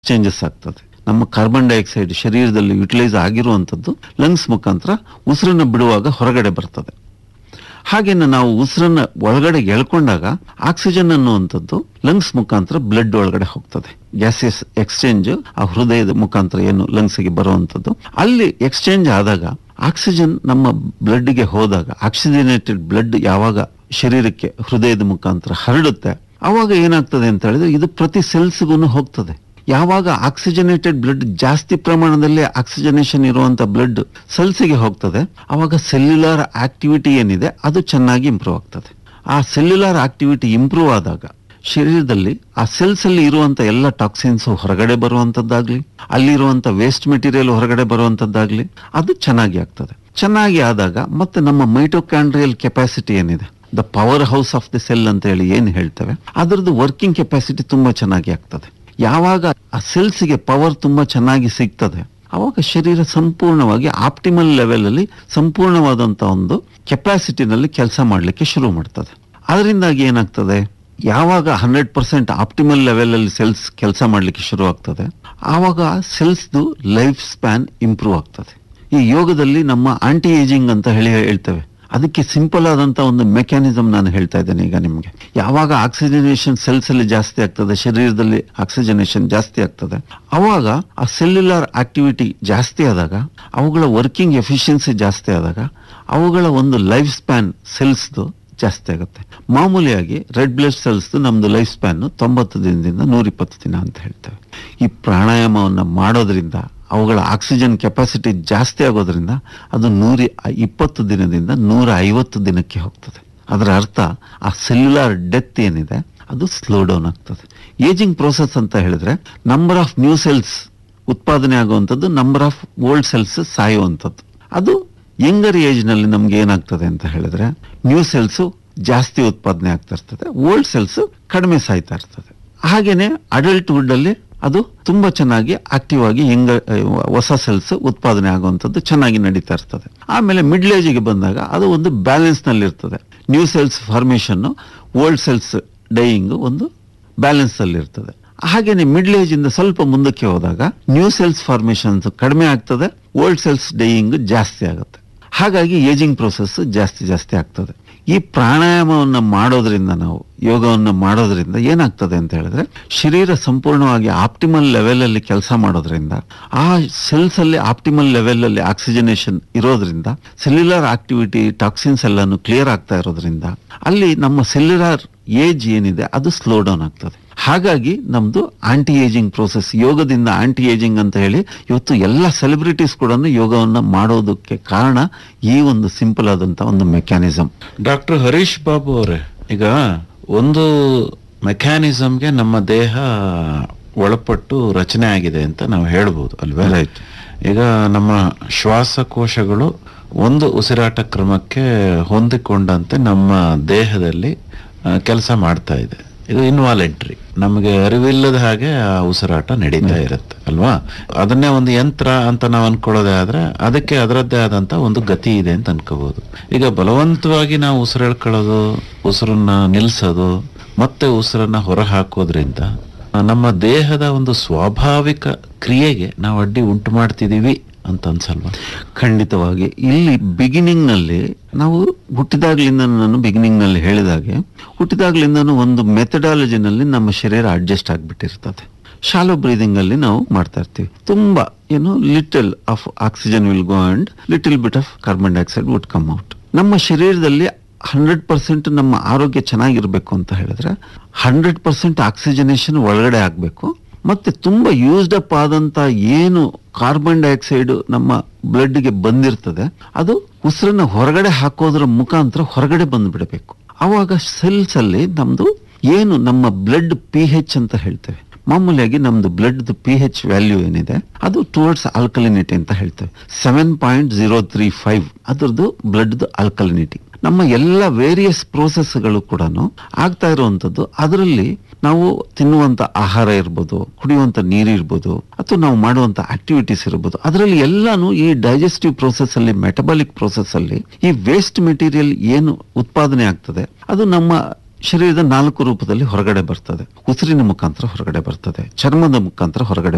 Changes ಆಗ್ತದೆ ನಮ್ಮ carbon dioxide ಶರೀರದಲ್ಲಿ ಯುಟಿಲೈಸ್ ಆಗಿರುವಂಥದ್ದು ಲಂಗ್ಸ್ ಮುಖಾಂತರ ಉಸಿರನ್ನು ಬಿಡುವಾಗ ಹೊರಗಡೆ ಬರ್ತದೆ ಹಾಗೇನೆ ನಾವು ಉಸಿರನ್ನ ಒಳಗಡೆ ಎಳ್ಕೊಂಡಾಗ ಆಕ್ಸಿಜನ್ ಅನ್ನುವಂಥದ್ದು ಲಂಗ್ಸ್ ಮುಖಾಂತರ ಬ್ಲಡ್ ಒಳಗಡೆ ಹೋಗ್ತದೆ ಗ್ಯಾಸಿಯಸ್ ಎಕ್ಸ್ಚೇಂಜ್ ಆ ಹೃದಯದ ಮುಖಾಂತರ ಏನು ಲಂಗ್ಸ್ಗೆ ಬರುವಂಥದ್ದು ಅಲ್ಲಿ ಎಕ್ಸ್ಚೇಂಜ್ ಆದಾಗ ಆಕ್ಸಿಜನ್ ನಮ್ಮ ಬ್ಲಡ್ಗೆ ಹೋದಾಗ ಆಕ್ಸಿಜನೇಟೆಡ್ ಬ್ಲಡ್ ಯಾವಾಗ ಶರೀರಕ್ಕೆ ಹೃದಯದ ಮುಖಾಂತರ ಹರಡುತ್ತೆ ಅವಾಗ ಏನಾಗ್ತದೆ ಅಂತ ಹೇಳಿದ್ರೆ ಇದು ಪ್ರತಿ ಸೆಲ್ಸ್ಗೂ ಹೋಗ್ತದೆ ಯಾವಾಗ ಆಕ್ಸಿಜನೇಟೆಡ್ ಬ್ಲಡ್ ಜಾಸ್ತಿ ಪ್ರಮಾಣದಲ್ಲಿ ಆಕ್ಸಿಜನೇಷನ್ ಇರುವಂತ ಬ್ಲಡ್ ಸೆಲ್ಸ್ಗೆ ಹೋಗ್ತದೆ ಅವಾಗ ಸೆಲ್ಯುಲಾರ್ ಆಕ್ಟಿವಿಟಿ ಏನಿದೆ ಅದು ಚೆನ್ನಾಗಿ ಇಂಪ್ರೂವ್ ಆಗ್ತದೆ ಆ ಸೆಲ್ಯುಲಾರ್ ಆಕ್ಟಿವಿಟಿ ಇಂಪ್ರೂವ್ ಆದಾಗ ಶರೀರದಲ್ಲಿ ಆ ಸೆಲ್ಸ್ ಅಲ್ಲಿ ಇರುವಂತ ಎಲ್ಲ ಟಾಕ್ಸಿನ್ಸ್ ಹೊರಗಡೆ ಬರುವಂತದ್ದಾಗ್ಲಿ ಅಲ್ಲಿರುವಂತ ವೇಸ್ಟ್ ಮೆಟೀರಿಯಲ್ ಹೊರಗಡೆ ಬರುವಂತದ್ದಾಗ್ಲಿ ಅದು ಚೆನ್ನಾಗಿ ಆಗ್ತದೆ ಚೆನ್ನಾಗಿ ಆದಾಗ ಮತ್ತೆ ನಮ್ಮ ಮೈಟೋಕ್ಯಾಂಡ್ರಿಯಲ್ ಕೆಪಾಸಿಟಿ ಏನಿದೆ the powerhouse of the cell ಅಂತ ಹೇಳಿ ಏನ್ ಹೇಳ್ತೇವೆ ಅದರದ್ದು ವರ್ಕಿಂಗ್ ಕೆಪಾಸಿಟಿ ತುಂಬಾ ಚೆನ್ನಾಗಿ ಆಗ್ತದೆ ಯಾವಾಗ ಆ ಸೆಲ್ಸ್ಗೆ ಪವರ್ ತುಂಬಾ ಚೆನ್ನಾಗಿ ಸಿಗ್ತದೆ ಅವಾಗ ಶರೀರ ಸಂಪೂರ್ಣವಾಗಿ ಆಪ್ಟಿಮಲ್ ಲೆವೆಲ್ ಅಲ್ಲಿ ಸಂಪೂರ್ಣವಾದಂತ ಒಂದು ಕೆಪಾಸಿಟಿನಲ್ಲಿ ಕೆಲಸ ಮಾಡಲಿಕ್ಕೆ ಶುರು ಮಾಡ್ತದೆ ಅದರಿಂದಾಗಿ ಏನಾಗ್ತದೆ ಯಾವಾಗ ಹಂಡ್ರೆಡ್ ಪರ್ಸೆಂಟ್ ಆಪ್ಟಿಮಲ್ ಲೆವೆಲ್ ಅಲ್ಲಿ ಸೆಲ್ಸ್ ಕೆಲಸ ಮಾಡಲಿಕ್ಕೆ ಶುರು ಆಗ್ತದೆ ಆವಾಗ ಸೆಲ್ಸ್ದು ಲೈಫ್ ಸ್ಪ್ಯಾನ್ ಇಂಪ್ರೂವ್ ಆಗ್ತದೆ ಈ ಯೋಗದಲ್ಲಿ ನಮ್ಮ ಆಂಟಿ ಏಜಿಂಗ್ ಅಂತ ಹೇಳಿ ಹೇಳ್ತೇವೆ ಅದಕ್ಕೆ ಸಿಂಪಲ್ ಆದಂತ ಒಂದು ಮೆಕ್ಯಾನಿಸಮ್ ನಾನು ಹೇಳ್ತಾ ಇದ್ದೇನೆ ಈಗ ನಿಮಗೆ ಯಾವಾಗ ಆಕ್ಸಿಜನೇಷನ್ ಸೆಲ್ಸ್ ಅಲ್ಲಿ ಜಾಸ್ತಿ ಆಗ್ತದೆ ಶರೀರದಲ್ಲಿ ಆಕ್ಸಿಜನೇಷನ್ ಜಾಸ್ತಿ ಆಗ್ತದೆ ಅವಾಗ ಆ ಸೆಲ್ಯುಲಾರ್ ಆಕ್ಟಿವಿಟಿ ಜಾಸ್ತಿ ಆದಾಗ ಅವುಗಳ ವರ್ಕಿಂಗ್ ಎಫಿಷಿಯನ್ಸಿ ಜಾಸ್ತಿ ಆದಾಗ ಅವುಗಳ ಒಂದು ಲೈಫ್ ಸ್ಪ್ಯಾನ್ ಸೆಲ್ಸ್ದು ಜಾಸ್ತಿ ಆಗುತ್ತೆ ಮಾಮೂಲಿಯಾಗಿ ರೆಡ್ ಬ್ಲಡ್ ಸೆಲ್ಸ್ ನಮ್ದು ಲೈಫ್ ಸ್ಪ್ಯಾನ್ ತೊಂಬತ್ತು ದಿನದಿಂದ ನೂರಿಪ್ಪತ್ತು ದಿನ ಅಂತ ಹೇಳ್ತೇವೆ ಈ ಪ್ರಾಣಾಯಾಮವನ್ನು ಮಾಡೋದ್ರಿಂದ ಅವುಗಳ ಆಕ್ಸಿಜನ್ ಕೆಪಾಸಿಟಿ ಜಾಸ್ತಿ ಆಗೋದ್ರಿಂದ ಅದು ನೂರಿ ಇಪ್ಪತ್ತು ದಿನದಿಂದ ನೂರ ಐವತ್ತು ದಿನಕ್ಕೆ ಹೋಗ್ತದೆ ಅದರ ಅರ್ಥ ಆ ಸೆಲ್ಯುಲಾರ್ ಡೆತ್ ಏನಿದೆ ಅದು ಸ್ಲೋ ಡೌನ್ ಆಗ್ತದೆ ಏಜಿಂಗ್ ಪ್ರೋಸೆಸ್ ಅಂತ ಹೇಳಿದ್ರೆ ನಂಬರ್ ಆಫ್ ನ್ಯೂ ಸೆಲ್ಸ್ ಉತ್ಪಾದನೆ ಆಗುವಂಥದ್ದು ನಂಬರ್ ಆಫ್ ಓಲ್ಡ್ ಸೆಲ್ಸ್ ಸಾಯುವಂಥದ್ದು ಅದು ಯಂಗರ್ ಏಜ್ ನಲ್ಲಿ ನಮ್ಗೆ ಏನಾಗ್ತದೆ ಅಂತ ಹೇಳಿದ್ರೆ ನ್ಯೂ ಸೆಲ್ಸ್ ಜಾಸ್ತಿ ಉತ್ಪಾದನೆ ಆಗ್ತಾ ಇರ್ತದೆ ಓಲ್ಡ್ ಸೆಲ್ಸ್ ಕಡಿಮೆ ಸಾಯ್ತಾ ಇರ್ತದೆ ಹಾಗೇನೆ ಅಡಲ್ಟ್ಹುಡ್ ಅಲ್ಲಿ ಅದು ತುಂಬಾ ಚೆನ್ನಾಗಿ ಆಕ್ಟಿವ್ ಆಗಿ ಹೆಂಗ ಹೊಸ ಸೆಲ್ಸ್ ಉತ್ಪಾದನೆ ಆಗುವಂಥದ್ದು ಚೆನ್ನಾಗಿ ನಡೀತಾ ಇರ್ತದೆ ಆಮೇಲೆ ಮಿಡ್ಲ್ ಏಜ್ಗೆ ಬಂದಾಗ ಅದು ಒಂದು ಬ್ಯಾಲೆನ್ಸ್ ನಲ್ಲಿ ಇರ್ತದೆ new cells formation old cells dying ಒಂದು ಬ್ಯಾಲೆನ್ಸ್ ಅಲ್ಲಿ ಇರ್ತದೆ ಹಾಗೇನೆ ಮಿಡ್ಲ್ ಏಜ್ ಇಂದ ಸ್ವಲ್ಪ ಮುಂದಕ್ಕೆ ಹೋದಾಗ ನ್ಯೂ ಸೆಲ್ಸ್ ಫಾರ್ಮೇಶನ್ಸ್ ಕಡಿಮೆ ಆಗ್ತದೆ ಓಲ್ಡ್ ಸೆಲ್ಸ್ ಡೈಯಿಂಗ್ ಜಾಸ್ತಿ ಆಗುತ್ತೆ ಹಾಗಾಗಿ ಏಜಿಂಗ್ ಪ್ರೋಸೆಸ್ ಜಾಸ್ತಿ ಜಾಸ್ತಿ ಆಗ್ತದೆ ಈ ಪ್ರಾಣಾಯಾಮವನ್ನು ಮಾಡೋದ್ರಿಂದ ನಾವು ಯೋಗವನ್ನು ಮಾಡೋದ್ರಿಂದ ಏನಾಗ್ತದೆ ಅಂತ ಹೇಳಿದ್ರೆ ಶರೀರ ಸಂಪೂರ್ಣವಾಗಿ ಆಪ್ಟಿಮಲ್ ಲೆವೆಲ್ ಅಲ್ಲಿ ಕೆಲಸ ಮಾಡೋದ್ರಿಂದ ಆ ಸೆಲ್ಸ್ ಅಲ್ಲಿ ಆಪ್ಟಿಮಲ್ ಲೆವೆಲ್ ಅಲ್ಲಿ ಆಕ್ಸಿಜನೇಷನ್ ಇರೋದ್ರಿಂದ ಸೆಲ್ಯುಲಾರ್ ಆಕ್ಟಿವಿಟಿ ಟಾಕ್ಸಿನ್ಸ್ ಎಲ್ಲಾನು ಕ್ಲಿಯರ್ ಆಗ್ತಾ ಇರೋದ್ರಿಂದ ಅಲ್ಲಿ ನಮ್ಮ ಸೆಲ್ಯುಲಾರ್ ಏಜ್ ಏನಿದೆ ಅದು ಸ್ಲೋ ಡೌನ್ ಆಗ್ತದೆ ಹಾಗಾಗಿ ನಮ್ದು ಆಂಟಿ ಏಜಿಂಗ್ ಪ್ರೋಸೆಸ್ ಯೋಗದಿಂದ ಆಂಟಿ ಏಜಿಂಗ್ ಅಂತ ಹೇಳಿ ಇವತ್ತು ಎಲ್ಲ ಸೆಲೆಬ್ರಿಟೀಸ್ ಕೂಡ ಯೋಗವನ್ನ ಮಾಡೋದಕ್ಕೆ ಕಾರಣ ಈ ಒಂದು ಸಿಂಪಲ್ ಆದಂತ ಒಂದು ಮೆಕ್ಯಾನಿಸಮ್ ಡಾಕ್ಟರ್ ಹರೀಶ್ ಬಾಬು ಅವರೇ ಈಗ ಒಂದು ಮೆಕ್ಯಾನಿಸಮ್ಗೆ ನಮ್ಮ ದೇಹ ಒಳಪಟ್ಟು ರಚನೆ ಆಗಿದೆ ಅಂತ ನಾವು ಹೇಳ್ಬೋದು ಅಲ್ವೇ Right. ಈಗ ನಮ್ಮ ಶ್ವಾಸಕೋಶಗಳು ಒಂದು ಉಸಿರಾಟ ಕ್ರಮಕ್ಕೆ ಹೊಂದಿಕೊಂಡಂತೆ ನಮ್ಮ ದೇಹದಲ್ಲಿ ಕೆಲಸ ಮಾಡ್ತಾ ಇದೆ ಇದು ಇನ್ವಾಲೆಂಟ್ರಿ ನಮಗೆ ಅರಿವಿಲ್ಲದ ಹಾಗೆ ಆ ಉಸಿರಾಟ ನಡೀತಾ ಇರುತ್ತೆ ಅಲ್ವಾ ಅದನ್ನೇ ಒಂದು ಯಂತ್ರ ಅಂತ ನಾವು ಅನ್ಕೊಳ್ಳೋದೇ ಆದ್ರೆ ಅದಕ್ಕೆ ಅದರದ್ದೇ ಆದಂತ ಒಂದು ಗತಿ ಇದೆ ಅಂತ ಅನ್ಕೋಬಹುದು ಈಗ ಬಲವಂತವಾಗಿ ನಾವು ಉಸಿರೆಳ್ಕೊಳ್ಳೋದು ಉಸಿರನ್ನ ನಿಲ್ಸೋದು ಮತ್ತೆ ಉಸಿರನ್ನ ಹೊರ ಹಾಕೋದ್ರಿಂದ ನಮ್ಮ ದೇಹದ ಒಂದು ಸ್ವಾಭಾವಿಕ ಕ್ರಿಯೆಗೆ ನಾವು ಅಡ್ಡಿ ಉಂಟು ಮಾಡ್ತಿದೀವಿ ಅಂತ ಅನ್ಸಲ್ವಾ ಖಂಡಿತವಾಗಿ ಇಲ್ಲಿ ಬಿಗಿನಿಂಗ್ ನಲ್ಲಿ ನಾವು ಹುಟ್ಟಿದಾಗ್ಲಿಂದ ನಾನು ಬಿಗಿನಿಂಗ್ ನಲ್ಲಿ ಹೇಳಿದಾಗೆ ಹುಟ್ಟಿದಾಗ್ಲಿಂದನೂ ಒಂದು ಮೆಥಡಾಲಜಿನಲ್ಲಿ ನಮ್ಮ ಶರೀರ ಅಡ್ಜಸ್ಟ್ ಆಗ್ಬಿಟ್ಟಿರ್ತದೆ ಶಾಲೋ ಬ್ರೀದಿಂಗ್ ಅಲ್ಲಿ ನಾವು ಮಾಡ್ತಾ ಇರ್ತೀವಿ ತುಂಬಾ ಏನು little of oxygen will go and little bit of carbon dioxide would come out ನಮ್ಮ ಶರೀರದಲ್ಲಿ ಹಂಡ್ರೆಡ್ ಪರ್ಸೆಂಟ್ ನಮ್ಮ ಆರೋಗ್ಯ ಚೆನ್ನಾಗಿರ್ಬೇಕು ಅಂತ ಹೇಳಿದ್ರೆ ಹಂಡ್ರೆಡ್ ಪರ್ಸೆಂಟ್ ಆಕ್ಸಿಜನೇಷನ್ ಒಳಗಡೆ ಆಗ್ಬೇಕು ಮತ್ತೆ ತುಂಬಾ ಯೂಸ್ಡ್ ಅಪ್ ಆದಂತ ಏನು ಕಾರ್ಬನ್ ಡೈಆಕ್ಸೈಡ್ ನಮ್ಮ ಬ್ಲಡ್ಗೆ ಬಂದಿರ್ತದೆ ಅದು ಉಸಿರನ್ನ ಹೊರಗಡೆ ಹಾಕೋದ್ರ ಮುಖಾಂತರ ಹೊರಗಡೆ ಬಂದ್ಬಿಡಬೇಕು ಅವಾಗ ಸೆಲ್ಸ್ ಅಲ್ಲಿ ನಮ್ದು ಏನು ನಮ್ಮ ಬ್ಲಡ್ ಪಿ ಹೆಚ್ ಅಂತ ಹೇಳ್ತೇವೆ ಮಾಮೂಲಿಯಾಗಿ ನಮ್ದು ಬ್ಲಡ್ ಪಿ ಹೆಚ್ ವ್ಯಾಲ್ಯೂ ಏನಿದೆ ಅದು ಟುವರ್ಡ್ಸ್ ಆಲ್ಕಲಿನಿಟಿ ಅಂತ ಹೇಳ್ತೇವೆ seven point zero three five ಅದರದ್ದು ಬ್ಲಡ್ ಆಲ್ಕಲಿನಿಟಿ ನಮ್ಮ ಎಲ್ಲ ವೇರಿಯಸ್ ಪ್ರೋಸೆಸ್ಗಳು ಕೂಡ ಆಗ್ತಾ ಇರುವಂತದ್ದು ಅದರಲ್ಲಿ ನಾವು ತಿನ್ನುವಂತ ಆಹಾರ ಇರ್ಬೋದು ಕುಡಿಯುವಂತ ನೀರು ಇರ್ಬೋದು ಅಥವಾ ನಾವು ಮಾಡುವಂತ ಆಕ್ಟಿವಿಟೀಸ್ ಇರ್ಬೋದು ಅದರಲ್ಲಿ ಎಲ್ಲಾನು ಈ ಡೈಜೆಸ್ಟಿವ್ ಪ್ರೋಸೆಸ್ ಅಲ್ಲಿ ಮೆಟಬಾಲಿಕ್ ಪ್ರೋಸೆಸ್ ಅಲ್ಲಿ ಈ ವೇಸ್ಟ್ ಮೆಟೀರಿಯಲ್ ಏನು ಉತ್ಪಾದನೆ ಆಗ್ತದೆ ಅದು ನಮ್ಮ ಶರೀರದ ನಾಲ್ಕು ರೂಪದಲ್ಲಿ ಹೊರಗಡೆ ಬರ್ತದೆ ಉಸಿರಿನ ಮುಖಾಂತರ ಹೊರಗಡೆ ಬರ್ತದೆ ಚರ್ಮದ ಮುಖಾಂತರ ಹೊರಗಡೆ